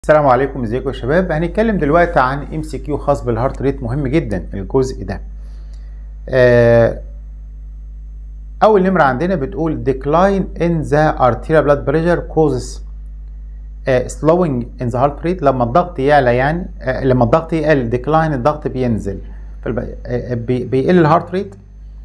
السلام عليكم ازيكم يا شباب هنتكلم دلوقتي عن ام سي كيو خاص بالهارت ريت مهم جدا الجزء ده آه، اول نمره عندنا بتقول decline in the arterial blood pressure causes آه، slowing in the heart rate لما الضغط يعلى يعني آه، لما الضغط يقل decline الضغط بينزل فالب- آه، بي- بيقل الهارت ريت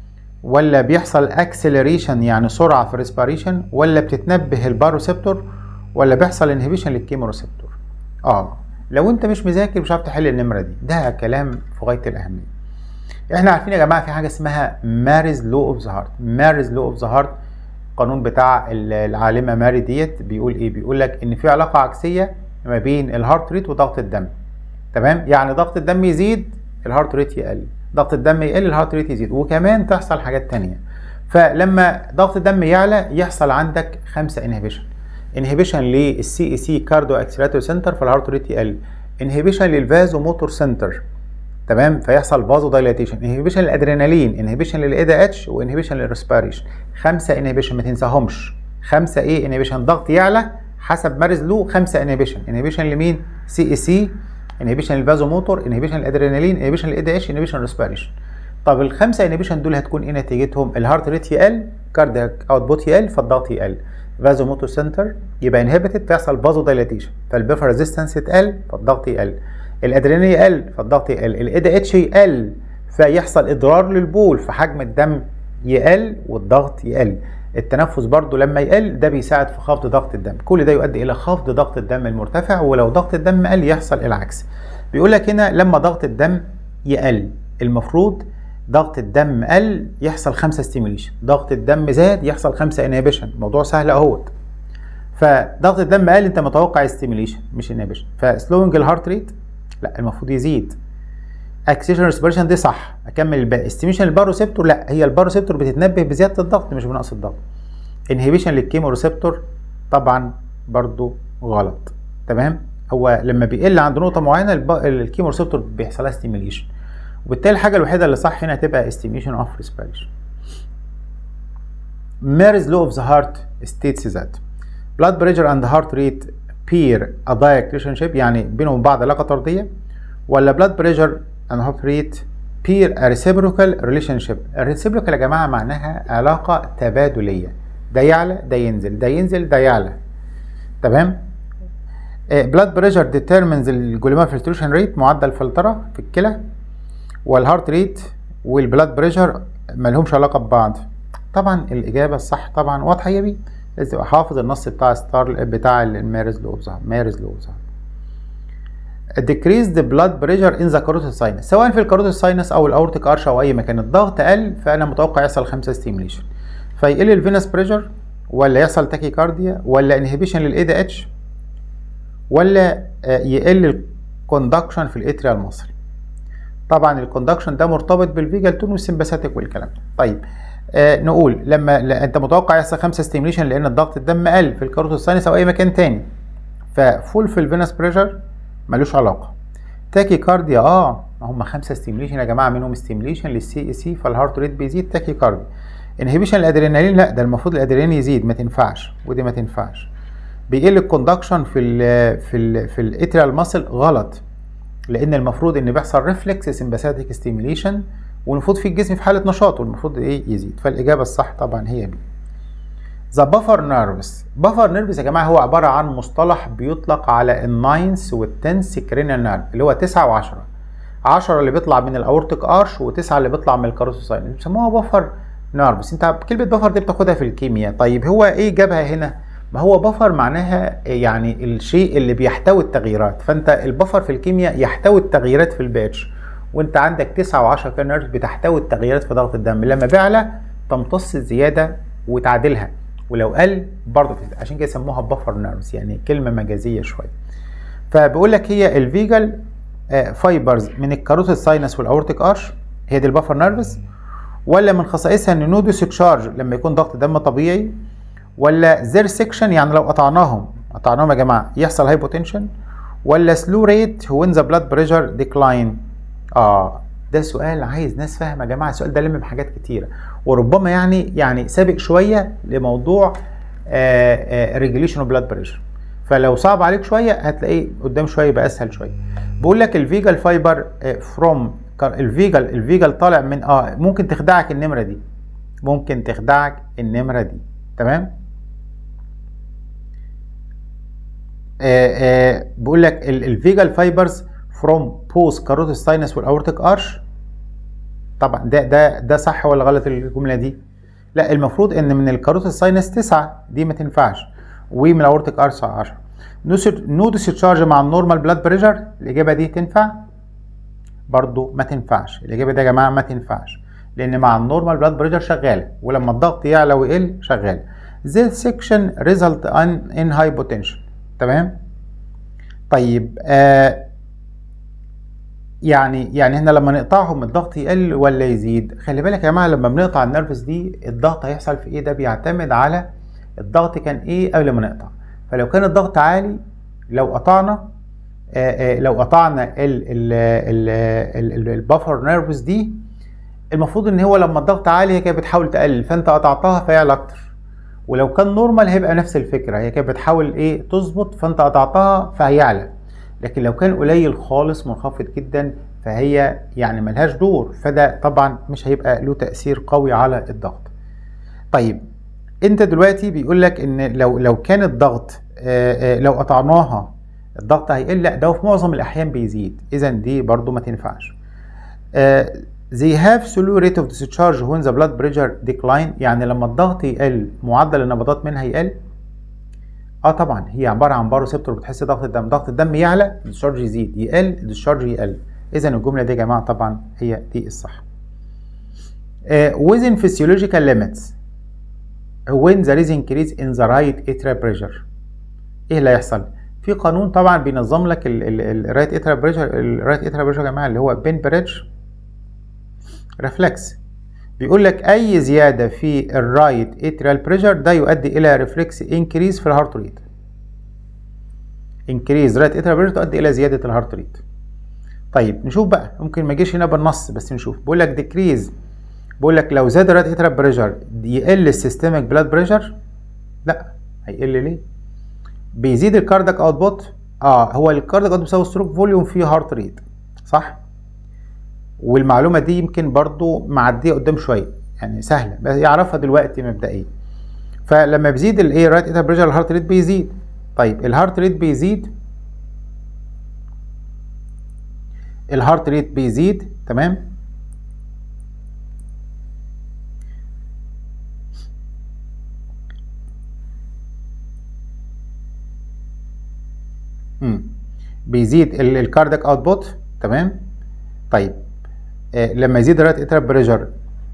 ولا بيحصل اكسلريشن يعني سرعه في الريسبيريشن ولا بتتنبه الباروسيبتور ولا بيحصل انهبيشن للكيموريسبتور اه لو انت مش مذاكر مش عارف تحل النمره دي ده كلام في غايه الاهميه احنا عارفين يا جماعه في حاجه اسمها ماريز لو اوف ذا هارت ماريز لو اوف ذا هارت القانون بتاع ال- العالمه ماري ديت بيقول ايه بيقول لك ان في علاقه عكسيه ما بين الهارت ريت وضغط الدم تمام يعني ضغط الدم يزيد الهارت ريت يقل ضغط الدم يقل الهارت ريت يزيد وكمان تحصل حاجات تانية فلما ضغط الدم يعلى يحصل عندك خمسة انهبيشن انهبيشن للسي اي سي كاردو اكسلراتور سنتر فالهارت ريت يقل انهبيشن للفازو موتور سنتر تمام فيحصل فازو دايلاتيشن انهبيشن للادرينالين انهبيشن للاي دي اتش وانهبيشن للريسبيريشن خمسه انهبيشن ما تنساهمش خمسه ايه انهبيشن ضغط يعلى حسب مارز لو خمسه انهبيشن انهبيشن لمين سي اي سي انهبيشن للفازو موتور انهبيشن للادرينالين انهبيشن للاي دي اتش انهبيشن للريسبيريشن طب الخمسه انهبيشن دول هتكون ايه نتيجتهم الهارت ريت يقل كاردياك اوتبوت يقل فالضغط يقل فازو موتور سنتر يبقى انهبيتد فيحصل فازو دايلاتيشن فالبيفر ريزيستنس يتقل فالضغط يقل الادرينالين يقل فالضغط يقل الاي دي اتش يقل فيحصل اضرار للبول فحجم الدم يقل والضغط يقل التنفس برضو لما يقل ده بيساعد في خفض ضغط الدم كل ده يؤدي الى خفض ضغط الدم المرتفع ولو ضغط الدم قل يحصل العكس بيقول لك هنا لما ضغط الدم يقل المفروض ضغط الدم قل يحصل خمسة ستيميليشن ضغط الدم زاد يحصل خمسة انهبيشن الموضوع سهل اهوت فضغط الدم قل انت متوقع ستيميليشن مش انهبيشن فسلوينج الهارت ريت لا المفروض يزيد اكسيشن ريسبيريشن دي صح اكمل الباقي استيميشن الباروسيبتور لا هي الباروسيبتور بتتنبه بزياده الضغط مش بنقص الضغط انهبيشن للكيمو ريسبتور طبعا برضو غلط تمام هو لما بيقل عند نقطه معينه الب- الكيمو ريسبتور بيحصل لها ستيميليشن وبالتالي الحاجه الوحيده اللي صح هنا هتبقى استيميشن اوف ريسبيريشن Mary's law of the heart states that blood pressure and heart rate peer a direct relationship يعني بينهم وبين بعض علاقة طردية ولا blood pressure and heart rate peer a reciprocal relationship الريسيبروكال يا جماعة معناها علاقة تبادلية ده يعلى ده ينزل ده ينزل ده يعلى تمام بلاد بريشر ديترمينز الجلوميرولار فلتريشن ريت معدل فلترة في الكلى والهارت ريت والبلاد بريشر مالهمش علاقة ببعض طبعا الإجابة الصح طبعا واضحة يا بيه لازم تبقى حافظ النص بتاع ستار بتاع المارز لو مارز لو decrease the blood pressure in the carotid sinus سواء في الكاروتيد ساينس او الاورتيك ارش او اي مكان الضغط قل فانا متوقع يحصل خمسة ستيميليشن فيقل الفينس بريشر ولا يحصل تاكيكارديا ولا انهبيشن للاي دي اتش ولا آه، يقل الكوندكشن في الاتريال مصري طبعا الكوندكشن ده مرتبط بالفيجال تون والسمباثيك والكلام ده طيب آه نقول لما لا انت متوقع يحصل خمسة ستيميليشن لان الضغط الدم قل في الكاروتيد ساينس او اي مكان تاني ففول في الفينس بريشر ملوش علاقه تاكي كارديا اه ما هم خمسه ستيميليشن يا جماعه منهم ستيميليشن للسي اي سي فالهارت ريت بيزيد تاكي كارديا انهبيشن الادرينالين لا ده المفروض الادرينالين يزيد ما تنفعش ودي ما تنفعش بيقل الكوندكشن في ال في ال في الاتريال ماسل غلط لان المفروض ان بيحصل ريفلكس سمباثيك ستيميليشن والمفروض في الجسم في حاله نشاط والمفروض ايه يزيد فالاجابه الصح طبعا هي بي ذا بافر نيرفز بافر نيرفز يا جماعه هو عباره عن مصطلح بيطلق على الناينث والتنس كرينال نيرف اللي هو 9 و10 10 اللي بيطلع من الاورتيك ارش و9 اللي بيطلع من الكاروتيد بيسموها بافر نيرفز انت كلمه بافر دي بتاخدها في الكيمياء طيب هو ايه جابها هنا ما هو بفر معناها يعني الشيء اللي بيحتوي التغييرات فانت البفر في الكيمياء يحتوي التغييرات في الباتش وانت عندك 9 و10 كيرنرز بتحتوي التغييرات في ضغط الدم لما بيعلى تمتص الزياده وتعدلها ولو قل برضه تزيد. عشان كده سموها بفر نيرفز يعني كلمه مجازيه شويه فبيقول لك هي الفيجال فايبرز من الكاروتيد ساينس والاورتيك ارش هي دي البفر نيرفز ولا من خصائصها ان نودو سكشارج لما يكون ضغط الدم طبيعي ولا زير سيكشن يعني لو قطعناهم قطعناهم يا جماعه يحصل هايبوتنشن ولا سلو ريت وين ذا بلاد بريشر ديكلاين اه ده سؤال عايز ناس فاهمه يا جماعه السؤال ده لم بحاجات كتيره وربما يعني يعني سابق شويه لموضوع ريجوليشن اوف بلاد بريشر فلو صعب عليك شويه هتلاقيه قدام شويه يبقى اسهل شويه بقول لك الفيجال فايبر فروم الفيجال الفيجال طالع من اه ممكن تخدعك النمره دي ممكن تخدعك النمره دي تمام آه آه بقول لك الفيجال فايبرز فروم بوست كاروتيد ساينس والاورتيك ارش طبعا ده ده ده صح ولا غلط الجمله دي لا المفروض ان من الكاروتيد ساينس 9 دي ما تنفعش ومن الاورتيك ارش 10 نو ديسشارج مع النورمال بلاد بريشر الاجابه دي تنفع برضو ما تنفعش الاجابه دي يا جماعه ما تنفعش لان مع النورمال بلاد بريشر شغاله ولما الضغط يعلى ويقل شغال this section result in, in hypotension تمام طيب آه يعني يعني احنا لما نقطعهم الضغط يقل ولا يزيد خلي بالك يا جماعه لما بنقطع النرفز دي الضغط هيحصل في ايه ده بيعتمد على الضغط كان ايه قبل ما نقطع فلو كان الضغط عالي لو قطعنا آآ آآ لو قطعنا البفر نيرفز دي المفروض ان هو لما الضغط عالي هي كانت بتحاول تقلل فانت قطعتها فيعلى اكتر ولو كان نورمال هيبقى نفس الفكره هي كانت بتحاول ايه تظبط فانت قطعتها فهيعلى لكن لو كان قليل خالص منخفض جدا فهي يعني ملهاش دور فده طبعا مش هيبقى له تاثير قوي على الضغط طيب انت دلوقتي بيقول لك ان لو لو كان الضغط آآ آآ لو قطعناها الضغط هيقل لا ده في معظم الاحيان بيزيد اذا دي برضو ما تنفعش they have slow rate of discharge when the blood pressure decline يعني لما الضغط يقل معدل النبضات منها يقل اه طبعا هي عباره عن باروسيبتور بتحس ضغط الدم ضغط الدم يعلى الديscharge يزيد يقل الديscharge يقل اذا الجمله دي يا جماعه طبعا هي دي الصح uh, within physiological limits when there is increase in the right atrial pressure ايه اللي هيحصل في قانون طبعا بينظم لك الرايت اترال بريشر الرايت اترال بريشر يا جماعه اللي هو بين بريدج ريفلكس بيقول لك اي زياده في الرايت اترال بريشر ده يؤدي الى ريفلكس انكريز في الهارت ريت انكريز رايت اترال بريشر تؤدي الى زياده الهارت ريت طيب نشوف بقى ممكن ما يجيش هنا بالنص بس نشوف بيقول لك ديكريز بيقول لك لو زاد الرايت اترال بريشر يقل السيستميك بلاد بريشر لا هيقل ليه بيزيد الكاردك اوتبوت اه هو الكاردك اوتبوت بيساوي ستروك فوليوم في هارت ريت صح والمعلومه دي يمكن برضو معديه قدام شويه يعني سهله بس يعرفها دلوقتي مبدئيا فلما بيزيد الايه رايت اتر بريشر الهارت ريت بيزيد طيب الهارت ريت بيزيد الهارت ريت بيزيد تمام مم. بيزيد الكاردياك اوتبوت تمام طيب آه لما يزيد الرايت اترال بريشر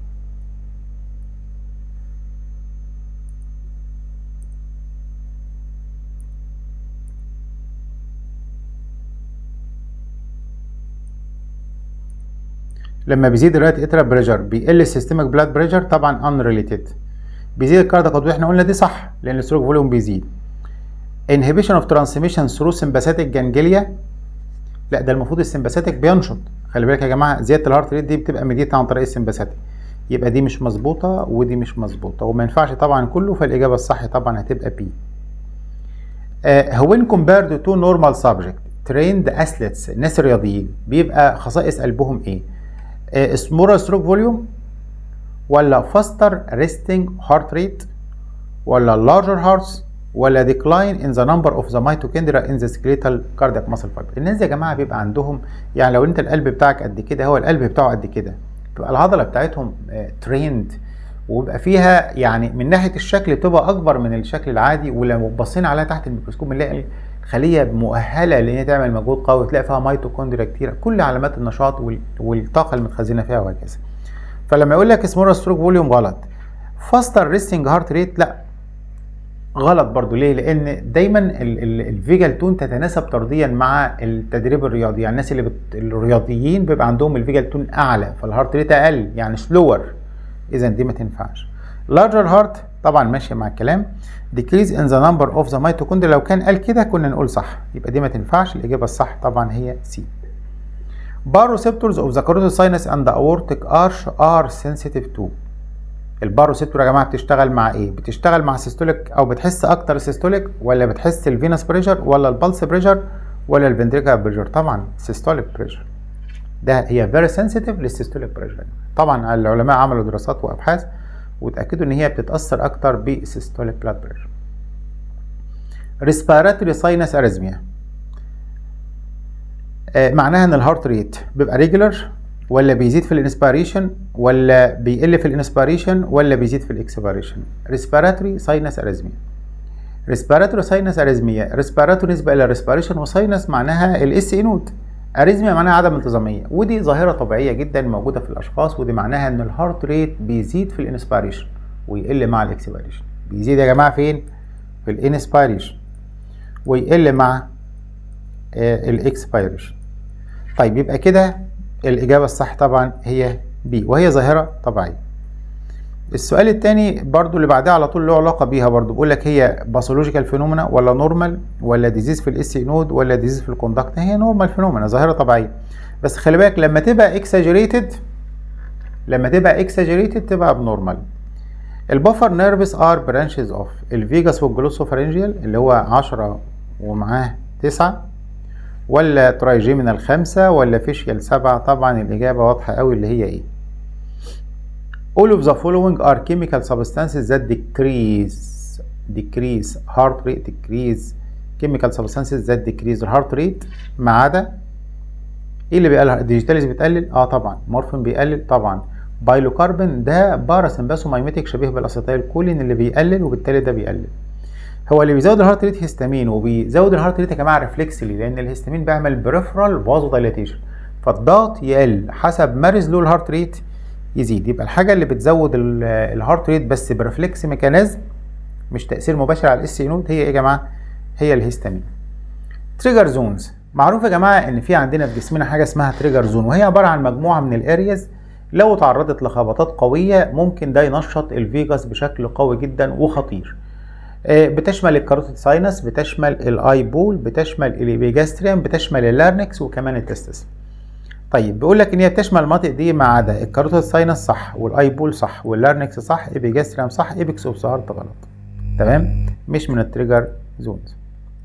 لما بيزيد الرايت اترال بريشر بيقل السيستميك بلاد بريشر طبعا ان ريليتد بيزيد الكاردياك اوتبوت احنا قلنا دي صح لان الستروك فوليوم بيزيد inhibition of transmission through sympathetic ganglia لا ده المفروض السمباثيك بينشط خلي بالك يا جماعه زياده الهارت ريت دي بتبقى مديت عن طريق السمباثيك يبقى دي مش مظبوطه ودي مش مظبوطه وما ينفعش طبعا كله فالاجابه الصح طبعا هتبقى بي uh, when compared to normal subject trained athletes الناس الرياضيين بيبقى خصائص قلبهم ايه uh, smaller stroke volume ولا faster resting heart rate ولا larger hearts ولا decline in the number of the mitochondria in the skeletal cardiac muscle fiber الناس يا جماعه بيبقى عندهم يعني لو انت القلب بتاعك قد كده هو القلب بتاعه قد كده بتبقى العضله بتاعتهم تريند وبيبقى فيها يعني من ناحيه الشكل بتبقى اكبر من الشكل العادي ولو بصينا عليها تحت الميكروسكوب بنلاقي الخليه مؤهله لان هي تعمل مجهود قوي تلاقي فيها ميتوكوندريا كتيره كل علامات النشاط والطاقه المتخزنه فيها وهكذا فلما يقول لك سمول ستروك فوليوم غلط فاستر ريستنج هارت ريت لا غلط برضو ليه لان دايما الفيجال تون تتناسب طرديا مع التدريب الرياضي يعني الناس اللي بت... الرياضيين بيبقى عندهم الفيجال تون اعلى فالهارت ريت اقل يعني سلور اذا دي ما تنفعش لارجر هارت طبعا ماشيه مع الكلام decrease in the number of the mitochondria لو كان قال كده كنا نقول صح يبقى دي ما تنفعش الاجابه الصح طبعا هي سي baroreceptors of the carotid sinus and the aortic arch are sensitive to الباروسيبتور يا جماعه بتشتغل مع ايه بتشتغل مع السيستوليك او بتحس اكتر السيستوليك ولا بتحس الفينس بريشر ولا البلس بريشر ولا الفنتريكال بريشر طبعا سيستوليك بريشر ده هي فيري سنسيتيف للسيستوليك بريشر طبعا العلماء عملوا دراسات وابحاث وتاكدوا ان هي بتتاثر اكتر بالسيستوليك بلاد بريشر ريسبيراتوري ساينس اريزميا معناها ان الهارت ريت بيبقى ريجولار ولا بيزيد في الانسبيريشن ولا بيقل في الانسبيريشن ولا بيزيد في الاكسبيريشن ريسبيراتوري ساينس اريزميا ريسبيراتوري ساينس اريزميا ريسبيراتوري نسبه الى ريسبيريشن وساينس معناها الاس اي نود اريزميا معناها عدم انتظاميه ودي ظاهره طبيعيه جدا موجوده في الاشخاص ودي معناها ان الهارت ريت بيزيد في الانسبيريشن ويقل مع الاكسبيريشن بيزيد يا جماعه فين في الانسبيريشن ويقل مع الاكسبيريشن طيب يبقى كده الإجابة الصح طبعا هي بي وهي ظاهرة طبيعية السؤال الثاني برضو اللي بعدها على طول له علاقة بيها برضو بيقول لك هي باثولوجيكال فينومينا ولا نورمال ولا ديزيز في الاس نود ولا ديزيز في الكوندكت هي نورمال فينومينا ظاهرة طبيعية بس خلي بالك لما تبقى اكساجريتد لما تبقى اكساجريتد تبقى ابنورمال البفر نيرفس ار برانشز اوف الفيجاس والجلوسوفارنجيال اللي هو 10 ومعاه 9 ولا ترايجيمينال خمسة ولا فيشيال سبعة طبعا الإجابة واضحة قوي اللي هي إيه All of the following are chemical substances that decrease decrease heart rate decrease chemical substances that decrease the heart rate ما عدا ايه اللي بيقلل الديجيتاليز بتقلل اه طبعا مورفين بيقلل طبعا بايلوكاربين ده باراسمباسومايميتيك شبيه بالاسيتايل كولين اللي بيقلل وبالتالي ده بيقلل هو اللي بيزود الهارت ريت هيستامين وبيزود الهارت ريت يا جماعه ريفلكسلي لان الهيستامين بيعمل بريفرال فازو دايليتيشن فالضغط يقل حسب ما له الهارت ريت يزيد يبقى الحاجه اللي بتزود الهارت ريت بس برفلكس ميكانيزم مش تاثير مباشر على الاس نود هي ايه يا جماعه هي الهيستامين تريجر زونز معروف يا جماعه ان في عندنا في جسمنا حاجه اسمها تريجر زون وهي عباره عن مجموعه من الارياز لو تعرضت لخبطات قويه ممكن ده ينشط الفيجاس بشكل قوي جدا وخطير بتشمل الكاروتيد ساينس بتشمل الاي بول بتشمل الابيجاستريم بتشمل اللارنكس وكمان التستس طيب بيقول لك ان هي بتشمل المناطق دي ما عدا الكاروتيد ساينس صح والاي بول صح واللارنكس صح ابيجاستريم صح ايبكس اوبسهارت غلط تمام مش من التريجر زونز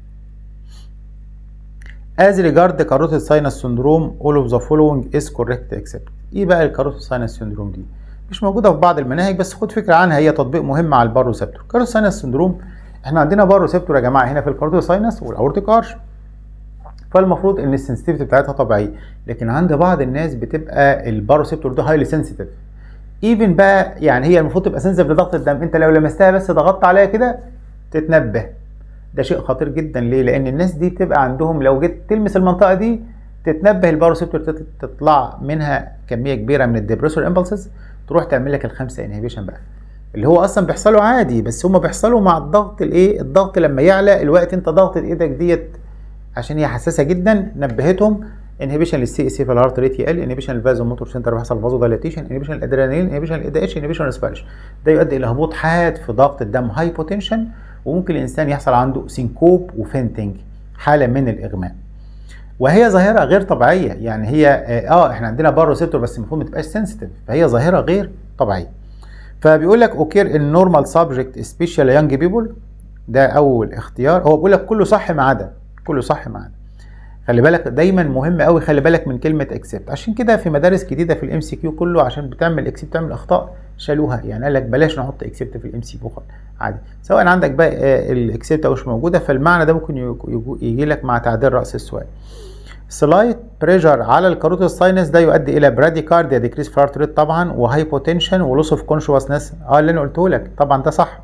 as regard the carotid sinus syndrome all of the following is correct except ايه بقى الكاروتيد ساينس syndrome دي مش موجوده في بعض المناهج بس خد فكره عنها هي تطبيق مهم على الباروسيبتور كاروتيد ساينس سندروم احنا عندنا باروسيبتور يا جماعه هنا في الكاروتيد ساينس والاورتيك ارش فالمفروض ان السنسيتيفيتي بتاعتها طبيعيه لكن عند بعض الناس بتبقى الباروسيبتور ده هايلي سنسيتيف ايفن بقى يعني هي المفروض تبقى سنسيتيف لضغط الدم انت لو لمستها بس ضغطت عليها كده تتنبه ده شيء خطير جدا ليه لان الناس دي بتبقى عندهم لو جيت تلمس المنطقه دي تتنبه الباروسيبتور تطلع منها كميه كبيره من الديبريسور امبلسز تروح تعمل لك الخمسه انهبيشن بقى اللي هو اصلا بيحصلوا عادي بس هم بيحصلوا مع الضغط الايه الضغط لما يعلى الوقت انت ضغطت ايدك ديت عشان هي حساسه جدا نبهتهم انهبيشن للسي اس في الهارت ريت يقل انهبيشن للفازو موتور سنتر بيحصل فازو دايليتيشن انهبيشن للادرينالين انهبيشن للاي اتش انهبيشن للسبالش ده يؤدي الى هبوط حاد في ضغط الدم هايبوتنشن وممكن الانسان يحصل عنده سينكوب وفينتنج حاله من الاغماء وهي ظاهره غير طبيعيه يعني هي اه احنا عندنا باروسيبتور بس المفروض ما تبقاش سنسيتيف فهي ظاهره غير طبيعيه فبيقول لك اوكير ان نورمال سبجكت سبيشال يانج بيبول ده اول اختيار هو بيقول لك كله صح ما عدا كله صح ما عدا خلي بالك دايما مهم قوي خلي بالك من كلمه اكسبت عشان كده في مدارس جديده في الام سي كيو كله عشان بتعمل اكسبت تعمل اخطاء شالوها يعني قال لك بلاش نحط اكسبت في الام سي كيو عادي سواء عندك بقى الاكسبت او مش موجوده فالمعنى ده ممكن يجي لك مع تعديل راس السؤال سلايت بريشر على الكاروتيد ساينس ده يؤدي الى براديكارديا ديكريس في ريت طبعا وهايبوتنشن ولوس اوف كونشوسنس اه اللي انا قلته لك طبعا ده صح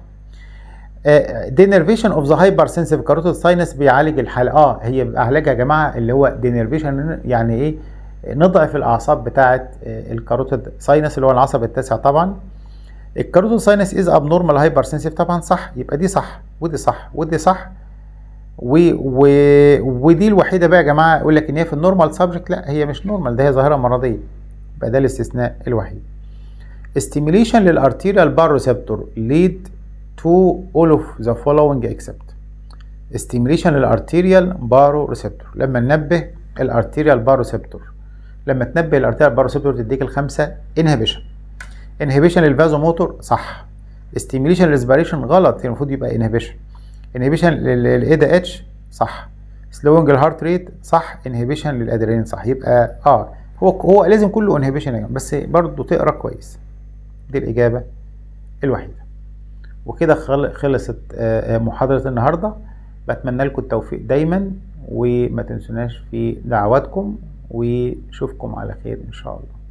دينرفيشن اوف ذا هايبر سنسيف كاروتيد ساينس بيعالج الحاله اه هي علاجها يا جماعه اللي هو دينرفيشن يعني ايه نضعف الاعصاب بتاعه الكاروتيد ساينس اللي هو العصب التاسع طبعا الكاروتيد ساينس از اب نورمال هايبر سنسيف طبعا صح يبقى دي صح ودي صح ودي صح و... و... ودي الوحيده بقى يا جماعه يقول لك ان هي في النورمال سبجكت لا هي مش نورمال ده هي ظاهره مرضيه يبقى ده الاستثناء الوحيد stimulation للارتيريال باروسيبتور lead to all of the following except stimulation للارتيريال باروسيبتور لما ننبه الارتيريال باروسيبتور لما تنبه الارتيريال باروسيبتور تديك الخمسه inhibition انهبيشن للفازوموتور صح ستيميليشن ريسبيريشن غلط المفروض يبقى انهبيشن انهبيشن للاي دي اتش صح سلوينج الهارت ريت صح انهبيشن للادرينالين صح يبقى اه هو هو لازم كله انهبيشن يا جماعه بس برضه تقرا كويس دي الاجابه الوحيده وكده خلصت محاضره النهارده بتمنى لكم التوفيق دايما وما تنسوناش في دعواتكم واشوفكم على خير ان شاء الله